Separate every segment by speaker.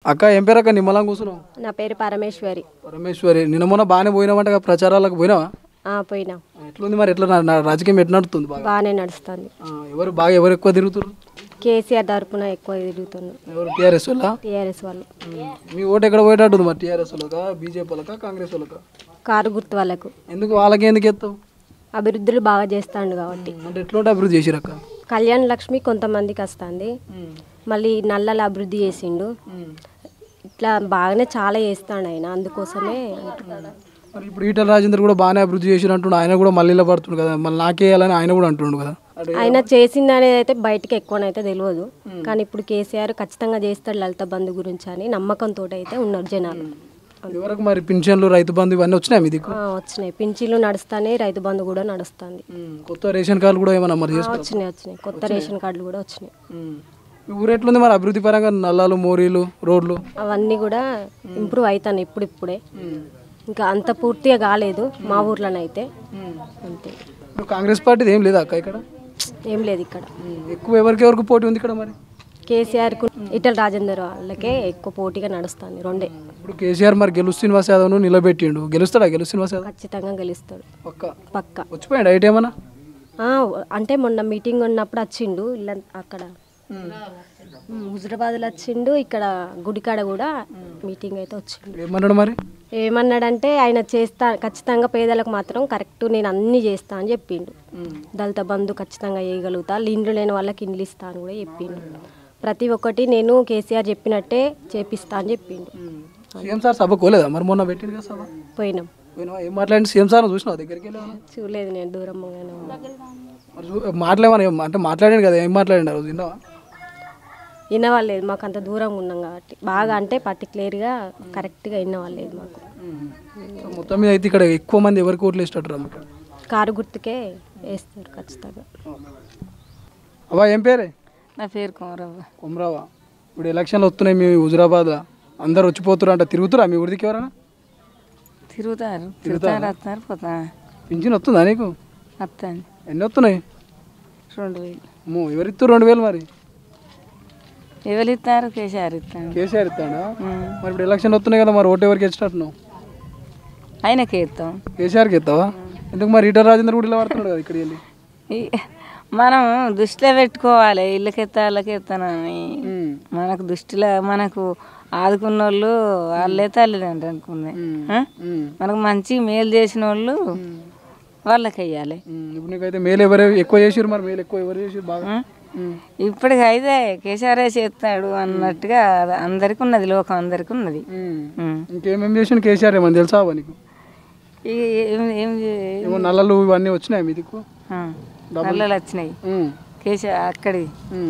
Speaker 1: అక్క ఏం పేరు అక్క నిమ్మలం కూర్చున్నావు
Speaker 2: నా పేరు పరమేశ్వరి
Speaker 1: పరమేశ్వరి నిన్న మొన్న బాగానే పోయినామంట ప్రచారాలకు పోయినావా
Speaker 2: ఆ, పోయినా
Speaker 1: ఎట్లుంది మరి ఎట్లా నా- నా రాజకీయం ఎట్లా నడుస్తుంది బాగా
Speaker 2: బాగానే నడుస్తుంది
Speaker 1: ఆ, ఎవరు బాగా ఎవరు ఎక్కువ తిరుగుతారు
Speaker 2: కేసీఆర్ తరపున ఎక్కువ తిరుగుతున్నాం
Speaker 1: ఎవరు టీఆర్ఎస్ వాళ్ళ
Speaker 2: టీఆర్ఎస్ వాళ్ళు
Speaker 1: మీ ఓటు ఎక్కడ పోయేటట్టుంది మరి టీఆర్ఎస్ వాళ్ళకా బీజేపీ వాళ్ళకా కాంగ్రెస్ వాళ్ళకా
Speaker 2: కారు గుర్తు వాళ్ళకు
Speaker 1: ఎందుకు వాళ్ళకి ఎందుకు ఎత్తావు
Speaker 2: అభివృద్ధులు బాగా చేస్తాండు కాబట్టి
Speaker 1: అంటే ఎట్లుంటే అభివృద్ధి చేసిరక్క
Speaker 2: కళ్యాణ్ లక్ష్మి కొంతమందికి వస్తుంది మళ్ళీ నల్లల అభివృద్ధి చేసిండు ఇట్లా బాగానే చాలా చేస్తాడు ఆయన అందుకోసమే అంటున్నాను
Speaker 1: మరి ఇప్పుడు ఈటల రాజేందర్ కూడా బాగానే అభివృద్ధి చేసిన అంటుండు ఆయన కూడా మళ్ళీ పడుతుండు కదా మళ్ళీ నాకేయాలని ఆయన కూడా అంటుండు కదా అంటే
Speaker 2: ఆయన చేసింది అనేది అయితే బయటకి ఎక్కువనైతే తెలియదు కానీ ఇప్పుడు కేసీఆర్ ఖచ్చితంగా చేస్తాడు లలిత బంధు గురించి అని నమ్మకంతో అయితే ఉన్నారు జనాలు
Speaker 1: ఇదివరకు మరి పింఛన్లు రైతు బంధు ఇవన్నీ వచ్చినాయి మీ దిక్కు
Speaker 2: ఆ, వచ్చినాయి పింఛీలు నడుస్తాయి రైతు బంధు కూడా నడుస్తుంది
Speaker 1: కొత్త రేషన్ కార్డులు కూడా ఏమన్నా మరి చేసుకో
Speaker 2: వచ్చినాయి వచ్చినాయి కొత్త రేషన్ కార్డులు కూడా వచ్చినాయి
Speaker 1: మీ ఊరు ఎట్లుంది మరి అభివృద్ధి పరంగా నల్లాలు మోరీలు రోడ్లు
Speaker 2: అవన్నీ కూడా ఇంప్రూవ్ అవుతాయి ఇప్పుడు ఇప్పుడే ఇంకా అంత పూర్తిగా కాలేదు మా ఊర్లోనైతే అంతే
Speaker 1: ఇప్పుడు కాంగ్రెస్ పార్టీది ఏం లేదా అక్క ఇక్కడ
Speaker 2: ఏం లేదు ఇక్కడ
Speaker 1: ఎక్కువ ఎవరికి ఎవరికి పోటీ ఉంది ఇక్కడ మరి
Speaker 2: కేసీఆర్కు ఇటల రాజేందర్ వాళ్ళకే ఎక్కువ పోటీగా నడుస్తుంది రెండే
Speaker 1: ఇప్పుడు కేసీఆర్ మరి గెలు శ్రీనివాస్ యాదవ్ను నిలబెట్టిండు గెలుస్తాడా గెలు శ్రీనివాస్ యాదవ్
Speaker 2: ఖచ్చితంగా గెలుస్తాడు
Speaker 1: పక్క
Speaker 2: పక్క
Speaker 1: వచ్చిపోయాడు ఐటీ ఏమన్నా
Speaker 2: ఆ, అంటే మొన్న మీటింగ్ ఉన్నప్పుడు వచ్చిండు ఇలా అక్కడ ఉమ్, హుజరాబాద్లో వచ్చిండు ఇక్కడ గుడికాడ కూడా మీటింగ్ అయితే వచ్చిండు
Speaker 1: ఏమన్నాడు మరి
Speaker 2: ఏమన్నాడంటే ఆయన చేస్తా ఖచ్చితంగా పేదలకు మాత్రం కరెక్ట్ నేను అన్ని చేస్తా అని చెప్పిండు దళిత బంధు ఖచ్చితంగా వేయగలుగుతా ఇండ్లు లేని వాళ్ళకి ఇండ్లు ఇస్తా అని కూడా చెప్పిండు ప్రతి ఒక్కటి నేను కేసీఆర్ చెప్పినట్టే చేపిస్తా అని చెప్పిండు
Speaker 1: సీఎం సార్ సభ కోలేదా మరి మొన్న పెట్టింది కదా సభ
Speaker 2: పోయినాం
Speaker 1: పోయినావా? ఏం మాట్లాడి సీఎం సార్ చూసినావు దగ్గరికి వెళ్ళి
Speaker 2: చూడలేదు నేను దూరంగానే ఉన్నా
Speaker 1: మరి చూ- మాట్లాడమని ఏం- అంటే మాట్లాడాను కదా ఏం మాట్లాడండి ఆ రోజు విన్నావా
Speaker 2: వినవాలేదు మాకు అంత దూరంగా ఉన్నాం కాబట్టి బాగా అంటే పర్టికులర్గా కరెక్ట్గా వినవాలేదు మాకు
Speaker 1: సో మొత్తం మీద అయితే ఇక్కడ ఎక్కువ మంది ఎవరికి ఓట్లు వేసేటట్టు రమ్మ ఇక్కడ
Speaker 2: కారు గుర్తుకే వేస్తారు ఖచ్చితంగా
Speaker 1: అవ్వ ఏం పేరే
Speaker 3: నా పేరు కుమరవ్వ
Speaker 1: కొమరావా ఇప్పుడు ఎలక్షన్లు వస్తున్నాయి మీ హుజురాబాద్లో అందరు వచ్చిపోతున్నారు అంటే తిరుగుతురా మీ ఊరికి ఎవరైనా
Speaker 3: తిరుగుతారు తిరుగుతారు వస్తారు పోతా
Speaker 1: పింఛన్ వస్తుందా నీకు
Speaker 3: వస్తాను
Speaker 1: ఎన్ని వస్తున్నాయి
Speaker 3: రెండు వేలు
Speaker 1: అమ్మో ఎవరిస్తారు రెండు వేలు మరి
Speaker 3: ఎవరు ఇస్తారు కేసీఆర్ ఇస్తాను
Speaker 1: కేసీఆర్ ఇస్తాడా మరి ఇప్పుడు ఎలక్షన్లు వస్తున్నాయి కదా మరి ఓటు ఎవరికి ఇచ్చినట్టు నువ్వు
Speaker 3: ఆయనకే ఇస్తాం
Speaker 1: కేసీఆర్కి ఇస్తావా ఎందుకు మరి ఈటర్ రాజేంద్ర కూడా ఇలా పడుతున్నాడు కదా ఇక్కడికి వెళ్ళి
Speaker 3: ఈ- మనం దృష్టిలో పెట్టుకోవాలి ఇళ్ళకెత్తా వాళ్ళకెత్తానని మనకు దృష్టిలో మనకు ఆదుకున్న వాళ్ళు వాళ్ళే తల్లిదండ్రులు అనుకున్నాయి ఆ? మనకు మంచి మేలు చేసిన వాళ్ళు వాళ్ళకి వెయ్యాలి
Speaker 1: ఉమ్, ఇప్పుడు నీకైతే మేలు ఎవరు ఎక్కువ చేసారు మరి మేలు ఎక్కువ ఎవరు చేసారు బాగా ఉమ్.
Speaker 3: ఇప్పటికైతే కేసీఆర్ చేస్తాడు అన్నట్టుగా అందరికి ఉన్నది లోకం అందరికి ఉన్నది
Speaker 1: ఉమ్.
Speaker 3: ఉమ్.
Speaker 1: ఇంకేమేమి చేసిన కేసీఆర్ ఏమని తెలుసా అవ్వ నీకు
Speaker 3: ఈ ఏం ఏం చే-
Speaker 1: ఏమో నల్లలు ఇవన్నీ వచ్చినాయి మీ దిక్కు
Speaker 3: ఆ, నల్లలు వచ్చినాయి
Speaker 1: ఉమ్.
Speaker 3: కేసీఆర్ అక్కడి
Speaker 1: ఉమ్.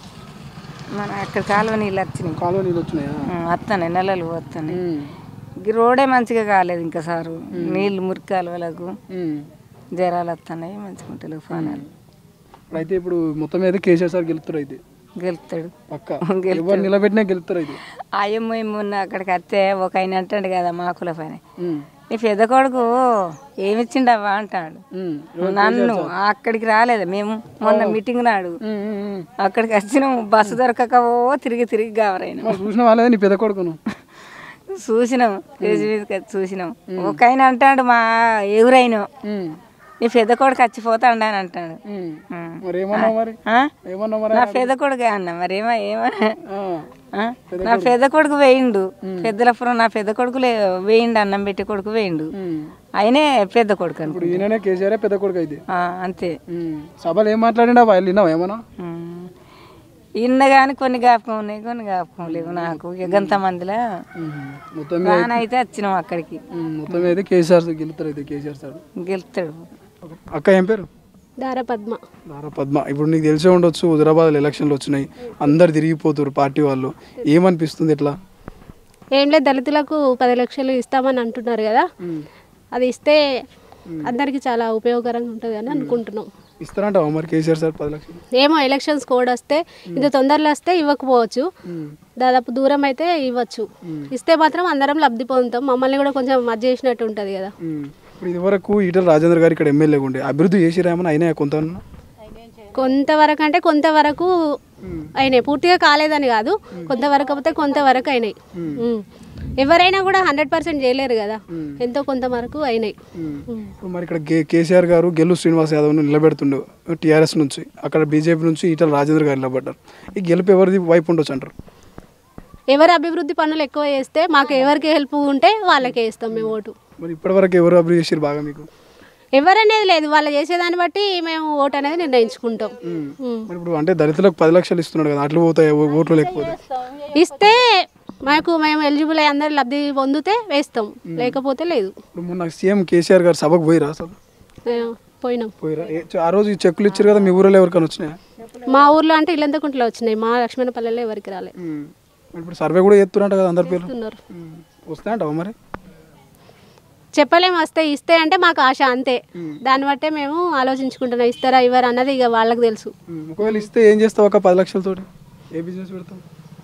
Speaker 3: మన అక్కడ కాలువ నీళ్ళు వచ్చినాయి
Speaker 1: కాలువ నీళ్ళు వచ్చినాయా
Speaker 3: వస్తాయి నెలలు వస్తున్నాయి
Speaker 1: ఉమ్.
Speaker 3: ఈ రోడే మంచిగా కాలేదు ఇంకా సారు నీళ్ళు మురికి కాలువలకు
Speaker 1: ఉమ్.
Speaker 3: జ్వరాలు వస్తున్నాయి మంచిగా ఉంటాయి ఫోనాలు
Speaker 1: అయితే ఇప్పుడు మొత్తం మీద కేసీఆర్ సార్ గెలుస్తారు అయితే
Speaker 3: గెలుస్తాడు
Speaker 1: పక్క ఎవరు నిలబెట్టినా గెలుస్తారు అయితే
Speaker 3: అయ్యమ్మ మొన్న అక్కడికి వస్తే ఒక ఆయన అంటాడు కదా మాకుల పని
Speaker 1: ఉమ్.
Speaker 3: నీ పెద్ద కొడుకు ఏమిచ్చిండవా అంటాడు
Speaker 1: ఉమ్.
Speaker 3: నన్ను అక్కడికి రాలేదు మేము మొన్న మీటింగ్ నాడు
Speaker 1: ఉమ్, ఉమ్, ఉమ్.
Speaker 3: అక్కడికి వచ్చినాము బస్సు దొరకక ఓ తిరిగి తిరిగి గావరైనా
Speaker 1: మరి చూసిన వాళ్ళే నీ పెద్ద కొడుకును
Speaker 3: చూసినాం స్టేజ్ మీదకి వచ్చి చూసినాం ఒక ఆయన అంటాడు మా ఎవరైనా
Speaker 1: ఉమ్.
Speaker 3: నీ పెద్ద కొడుకు చచ్చిపోతాడు అని అంటాడు
Speaker 1: ఉమ్.
Speaker 3: ఉం.
Speaker 1: మరి ఏమన్నావు మరి
Speaker 3: ఆ?
Speaker 1: ఏమన్నావు మరి
Speaker 3: నా పెద్ద కొడుకే అన్న మరి ఏమో ఏమన్నా
Speaker 1: ఆ.
Speaker 3: ఆ? నా పెద్ద కొడుకు వేయిండు పెద్దలపురం నా పెద్ద కొడుకు లే వేయిండు అన్నం పెట్టి కొడుకు వేయిండు
Speaker 1: ఉమ్.
Speaker 3: ఆయనే పెద్ద కొడుకు అనుకో
Speaker 1: ఇప్పుడు ఈయననే కేసీఆర్ పెద్ద కొడుకు అయితే
Speaker 3: ఆ, అంతే
Speaker 1: ఉమ్. సభలు ఏం మాట్లాడిండా వాళ్ళు విన్నావా ఏమన్నా
Speaker 3: ఉం. ఇన్న కానీ కొన్ని జ్ఞాపకం ఉన్నాయి కొన్ని జ్ఞాపకం లేవు నాకు ఇక గంత మందిలో
Speaker 1: ఉమ్. మొత్తం మీద
Speaker 3: రాన అయితే వచ్చినాం అక్కడికి
Speaker 1: ఉమ్. మొత్తం మీద అయితే కేసీఆర్ సార్ గెలుస్తారు అయితే కేసీఆర్ సార్
Speaker 3: గెలుస్తాడు
Speaker 1: అక్క ఏం పేరు
Speaker 2: దార పద్మ
Speaker 1: దారా పద్మ ఇప్పుడు నీకు తెలిసే ఉండొచ్చు హుజరాబాద్ ఎలక్షన్లు వచ్చినాయి అందరు తిరిగిపోతారు పార్టీ వాళ్ళు ఏమనిపిస్తుంది ఇట్లా
Speaker 4: ఏం లేదు దళితులకు పది లక్షలు ఇస్తామని అంటున్నారు కదా అది ఇస్తే అందరికి చాలా ఉపయోగకరంగా ఉంటుంది అని అనుకుంటున్నాం
Speaker 1: ఇస్తారంటావా మరి కేసీఆర్ సార్ పది లక్షలు
Speaker 4: ఏమో ఎలక్షన్స్ కోడ్ వస్తే ఇంత తొందరలో వస్తే ఇవ్వకపోవచ్చు దాదాపు దూరం అయితే ఇవ్వచ్చు ఇస్తే మాత్రం అందరం లబ్ధి పొందుతాం మమ్మల్ని కూడా కొంచెం మధ్య చేసినట్టు ఉంటుంది కదా
Speaker 1: ఉమ్. ఇప్పుడు ఇదివరకు ఈటల రాజేంద్ర గారు ఇక్కడ ఎమ్మెల్యేగా ఉండే అభివృద్ధి చేసిరేమని అయినా కొంత
Speaker 4: కొంతవరకు అంటే కొంతవరకు అయినాయి పూర్తిగా కాలేదని కాదు కొంతవరకు కాకపోతే కొంతవరకు అయినాయి ఉమ్. ఎవరైనా కూడా హండ్రెడ్ పర్సెంట్ చేయలేరు కదా ఎంతో కొంతవరకు అయినాయి ఉమ్.
Speaker 1: ఇప్పుడు మరి ఇక్కడ కే కేసీఆర్ గారు గెలు శ్రీనివాస్ యాదవ్ను నిలబెడుతుండు టీఆర్ఎస్ నుంచి అక్కడ బీజేపీ నుంచి ఈటల రాజేంద్ర గారు నిలబడ్డారు ఈ గెలుపు ఎవరిది వైపు ఉండొచ్చు అంటారు
Speaker 4: ఎవరు అభివృద్ధి పనులు ఎక్కువ చేస్తే మాకు ఎవరికి హెల్ప్ ఉంటే వాళ్ళకే ఇస్తాం మేము ఓటు
Speaker 1: మరి ఇప్పటివరకు ఎవరు అభివృద్ధి చేసారు బాగా మీకు
Speaker 4: ఎవరనేది లేదు వాళ్ళు చేసేదాన్ని బట్టి మేము ఓటు అనేది నిర్ణయించుకుంటాం ఉమ్.
Speaker 1: మరి ఇప్పుడు అంటే దళితులకు పది లక్షలు ఇస్తున్నాడు కదా అట్లా పోతాయి ఓ- ఓట్లు లేకపోతే
Speaker 4: ఇస్తే మాకు మేము ఎలిజిబుల్ అయ్యి అందరు లబ్ధి పొందితే వేస్తాం లేకపోతే లేదు
Speaker 1: ఇప్పుడు మొన్న సీఎం కేసీఆర్ గారు సభకు పోయిరా అసలు
Speaker 4: మేము పోయినాం
Speaker 1: పోయిరా ఏ- ఆ రోజు ఈ చెక్కులు ఇచ్చారు కదా మీ ఊరిలో ఎవరికైనా వచ్చినాయా
Speaker 4: మా ఊర్లో అంటే ఇల్లంతకుంటలో వచ్చినాయి మా లక్ష్మణపల్లెలో ఎవరికి రాలే
Speaker 1: మరి ఇప్పుడు సర్వే కూడా చేస్తున్నట్టు కదా అందరి పేర్లు
Speaker 4: ఉన్నారు
Speaker 1: వస్తాయంటావా మరి
Speaker 4: చెప్పలేము వస్తే ఇస్తే అంటే మాకు ఆశ అంతే దాన్ని బట్టే మేము ఆలోచించుకుంటున్నాం ఇస్తారా ఇవ్వరా అన్నది ఇక వాళ్ళకి తెలుసు
Speaker 1: ఉమ్, ఒకవేళ ఇస్తే ఏం చేస్తావు ఒక పది లక్షలతోటి ఏ బిజినెస్ పెడతావు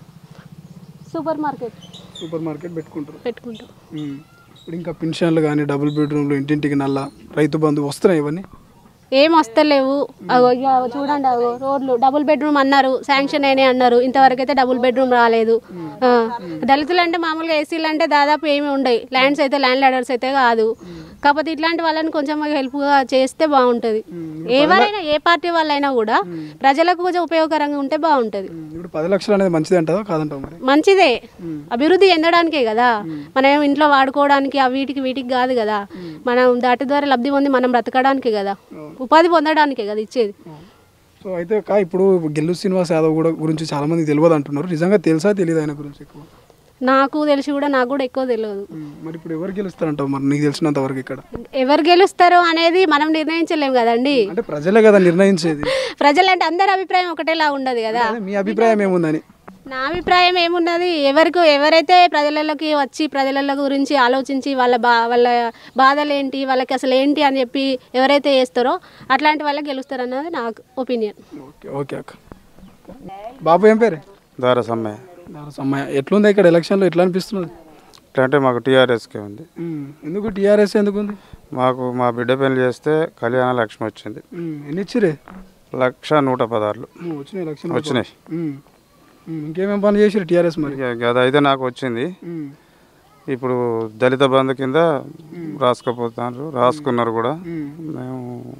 Speaker 4: సూపర్ మార్కెట్
Speaker 1: సూపర్ మార్కెట్ పెట్టుకుంటారు
Speaker 4: పెట్టుకుంటాం
Speaker 1: ఉమ్. ఇప్పుడు ఇంకా పెన్షన్లు కానీ డబుల్ బెడ్రూమ్లు ఇంటింటికి నల్ల రైతు బంధు వస్తున్నాయి ఇవన్నీ
Speaker 4: ఏం వస్తలేవు అగో ఇక అగో చూడండి అగో రోడ్లు డబుల్ బెడ్రూమ్ అన్నారు శాంక్షన్ అయినాయి అన్నారు ఇంతవరకు అయితే డబుల్ బెడ్రూమ్ రాలేదు ఆ, దళితులు అంటే మామూలుగా ఏసీలు అంటే దాదాపు ఏమి ఉండవు ల్యాండ్స్ అయితే ల్యాండ్ లాడర్స్ అయితే కాదు కాకపోతే ఇట్లాంటి వాళ్ళని కొంచెం హెల్ప్గా చేస్తే బాగుంటుంది ఎవరైనా ఏ పార్టీ వాళ్ళైనా కూడా ప్రజలకు కొంచెం ఉపయోగకరంగా ఉంటే బాగుంటుంది
Speaker 1: ఉమ్, ఇప్పుడు పది లక్షలు అనేది మంచిది అంటావా కాదంటావు మరి
Speaker 4: మంచిదే అభివృద్ధి చెందడానికే కదా మనం ఇంట్లో వాడుకోవడానికి ఆ వీటికి వీటికి కాదు కదా మనం దాటి ద్వారా లబ్ధి పొంది మనం బ్రతకడానికే కదా ఉపాధి పొందడానికే కదా ఇచ్చేది
Speaker 1: సో అయితే కా ఇప్పుడు గెల్లు శ్రీనివాస్ యాదవ్ కూడా గురించి చాలా మంది తెలియదు అంటున్నారు నిజంగా తెలుసా తెలియదు ఆయన గురించి ఎక్కువ
Speaker 4: నాకు తెలిసి కూడా నాకు కూడా ఎక్కువ తెలియదు
Speaker 1: ఉమ్, మరి ఇప్పుడు ఎవరు గెలుస్తారంటావు మరి నీకు తెలిసినంత వరకు ఇక్కడ
Speaker 4: ఎవరు గెలుస్తారో అనేది మనం నిర్ణయించలేము కదండి
Speaker 1: అంటే ప్రజలే కదా నిర్ణయించేది
Speaker 4: ప్రజలంటే అందరి అభిప్రాయం ఒకటేలా ఉండదు కదా
Speaker 1: అదే మీ అభిప్రాయం ఏముందని
Speaker 4: నా అభిప్రాయం ఏమున్నది ఎవరికి ఎవరైతే ప్రజలలోకి వచ్చి ప్రజల గురించి ఆలోచించి వాళ్ళ బా వాళ్ళ బాధలు ఏంటి వాళ్ళకి అసలు ఏంటి అని చెప్పి ఎవరైతే చేస్తారో అట్లాంటి వాళ్ళకి గెలుస్తారు అన్నది నా ఒపీనియన్
Speaker 1: ఓకే ఓకే అక్క బాబు ఏం పేరు
Speaker 5: ద్వారా సమ్మె
Speaker 1: అమ్మాయి ఎట్లుంది ఇక్కడ ఎలక్షన్లో ఎట్లా అనిపిస్తున్నది
Speaker 5: ఎట్లా అంటే మాకు టీఆర్ఎస్కే ఉంది
Speaker 1: ఉమ్, ఎందుకు టీఆర్ఎస్ ఎందుకు ఉంది
Speaker 5: మాకు మా బిడ్డ పెళ్లి చేస్తే కళ్యాణ లక్ష్మి వచ్చింది
Speaker 1: ఉమ్, ఎన్ని ఇచ్చిరే
Speaker 5: లక్ష నూట పదార్లు
Speaker 1: ఉమ్, వచ్చినాయి ఎలక్షన్
Speaker 5: వచ్చినాయి
Speaker 1: ఉమ్, ఉమ్, ఇంకేమేం పని చేసిరు టీఆర్ఎస్ మరి
Speaker 5: ఇక అదైతే నాకు వచ్చింది
Speaker 1: ఉమ్,
Speaker 5: ఇప్పుడు దళిత బంధు కింద రాసుకపోతున్నారు రాసుకున్నారు కూడా
Speaker 1: ఉమ్,
Speaker 5: మేము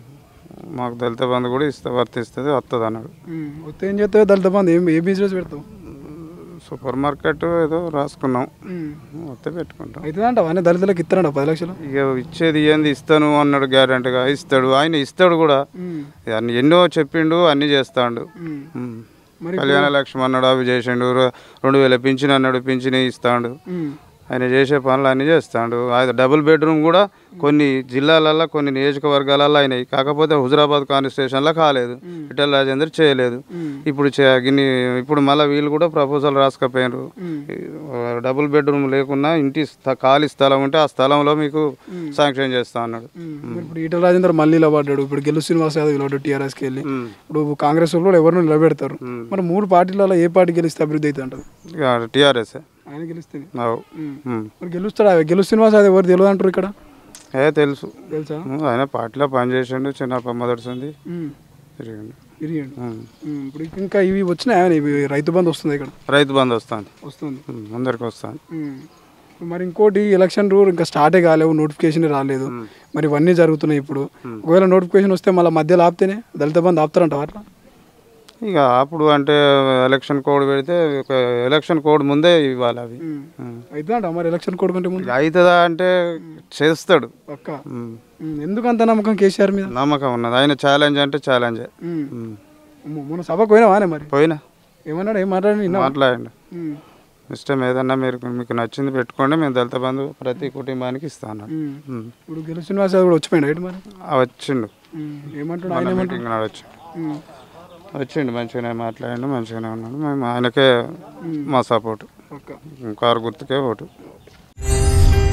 Speaker 5: మాకు దళిత బంధు కూడా ఇస్తే వర్తిస్తుంది వస్తుంది అన్నాడు
Speaker 1: ఉమ్, వస్తే ఏం చేస్తావు దళిత బంధు ఏం ఏ బిజినెస్ పెడతావు
Speaker 5: సూపర్ మార్కెట్ ఏదో రాసుకున్నాం
Speaker 1: ఉమ్,
Speaker 5: వస్తే పెట్టుకుంటాం
Speaker 1: అవుతుందంట ఆయన దళితులకు ఇస్తారంట పది లక్షలు
Speaker 5: ఇక ఇచ్చేది ఏంది ఇస్తాను అన్నాడు గ్యారంటీగా ఇస్తాడు ఆయన ఇస్తాడు కూడా
Speaker 1: ఉమ్,
Speaker 5: అన్ని ఎన్నో చెప్పిండు అన్ని చేస్తాడు
Speaker 1: ఉమ్,
Speaker 5: ఉమ్.
Speaker 1: మరి
Speaker 5: కళ్యాణ లక్ష్మి అన్నాడు అవి చేసిండు ర- రెండు వేల పింఛన్ అన్నాడు పింఛన్ ఇస్తాడు
Speaker 1: ఉమ్,
Speaker 5: ఆయన చేసే పనులు అన్నీ చేస్తాడు ఆయన డబుల్ బెడ్రూమ్ కూడా కొన్ని జిల్లాలల్లో కొన్ని నియోజకవర్గాలలో అయినాయి కాకపోతే హుజరాబాద్ కాన్స్టిట్యూషన్లో కాలేదు ఇటల రాజేందర్ చేయలేదు ఇప్పుడు చే- గిన్ని ఇప్పుడు మళ్ళీ వీళ్ళు కూడా ప్రపోజల్ రాసుకపోయారు డబుల్ బెడ్రూమ్ లేకున్నా ఇంటి స్థ- ఖాళీ స్థలం ఉంటే ఆ స్థలంలో మీకు శాంక్షన్ చేస్తా అన్నాడు
Speaker 1: ఉమ్. మరి ఇప్పుడు ఈటల రాజేందర్ మళ్ళీ ఇలా పడ్డాడు ఇప్పుడు గెలు శ్రీనివాస్ యాదవ్ ఇలా టీఆర్ఎస్కి వెళ్ళి
Speaker 5: ఉమ్.
Speaker 1: ఇప్పుడు కాంగ్రెస్ వాళ్ళు ఎవరిని నిలబెడతారు మరి మూడు పార్టీలలో ఏ పార్టీ గెలిస్తే అభివృద్ధి అవుతుంది అంటారు
Speaker 5: ఇక టీఆర్ఎస్
Speaker 1: ఆయన గెలిస్తే
Speaker 5: ఉమ్.
Speaker 1: మరి గెలుస్తాడా గెలు శ్రీనివాస్ యాదవ్ ఎవరు తెలియదు అంటారు ఇక్కడ
Speaker 5: ఏ తెలుసు
Speaker 1: తెలుసా
Speaker 5: ఉమ్, ఆయన పార్టీలో పనిచేసిండు చిన్న మొదటిసింది
Speaker 1: ఉమ్.
Speaker 5: తిరిగిండు
Speaker 1: ఇరియండి
Speaker 5: ఉమ్.
Speaker 1: ఉమ్. ఇప్పుడు ఇంకా ఇవి వచ్చినాయా ఇవి రైతు బంధు వస్తుంది ఇక్కడ
Speaker 5: రైతు బంధు వస్తుంది
Speaker 1: వస్తుంది
Speaker 5: ఉమ్, అందరికి వస్తుంది
Speaker 1: ఉమ్. మరి ఇంకోటి ఎలక్షన్ రూల్ ఇంకా స్టార్టే కాలేవు నోటిఫికేషన్ రాలేదు మరి ఇవన్నీ జరుగుతున్నాయి ఇప్పుడు ఒకవేళ నోటిఫికేషన్ వస్తే మళ్ళీ మధ్యలో ఆపితేనే దళిత బంధు ఆపుతారంట అట్లా
Speaker 5: ఇక అప్పుడు అంటే ఎలక్షన్ కోడ్ పెడితే ఒక ఎలక్షన్ కోడ్ ముందే ఇవ్వాలి అవి ఉమ్.
Speaker 1: అవుతుందంట మరి ఎలక్షన్ కోడ్ కంటే ముందు
Speaker 5: ఇక అవుతుందా అంటే చేస్తాడు
Speaker 1: పక్క
Speaker 5: ఉమ్.
Speaker 1: ఎందుకు అంత నమ్మకం కేసీఆర్ మీద
Speaker 5: నమ్మకం ఉన్నది ఆయన ఛాలెంజ్ అంటే ఛాలెంజే
Speaker 1: ఉమ్.
Speaker 5: ఉమ్.
Speaker 1: అమ్మో, మొన్న సభకు పోయినావానే మరి
Speaker 5: పోయినా
Speaker 1: ఏమన్నాడు ఏం మాట్లాడి
Speaker 5: మాట్లాడండి
Speaker 1: ఉమ్.
Speaker 5: ఇష్టం ఏదన్నా మీరు మీకు నచ్చింది పెట్టుకోండి మేము దళిత బంధు ప్రతి కుటుంబానికి ఇస్తాను
Speaker 1: ఉమ్.
Speaker 5: ఉమ్.
Speaker 1: ఇప్పుడు గెలు శ్రీనివాస్ యాదవ్ కూడా వచ్చిపోయాడు అయితే మరి
Speaker 5: ఆ వచ్చిండు
Speaker 1: ఉమ్. ఏమంటాడు
Speaker 5: మన
Speaker 1: ఆయన
Speaker 5: మీటింగ్ నాడు వచ్చి
Speaker 1: ఉమ్.
Speaker 5: వచ్చిండు మంచిగానే మాట్లాడిండు మంచిగానే ఉన్నాడు మేము ఆయనకే మా సపోర్ట్
Speaker 1: పక్క
Speaker 5: కారు గుర్తుకే ఓటు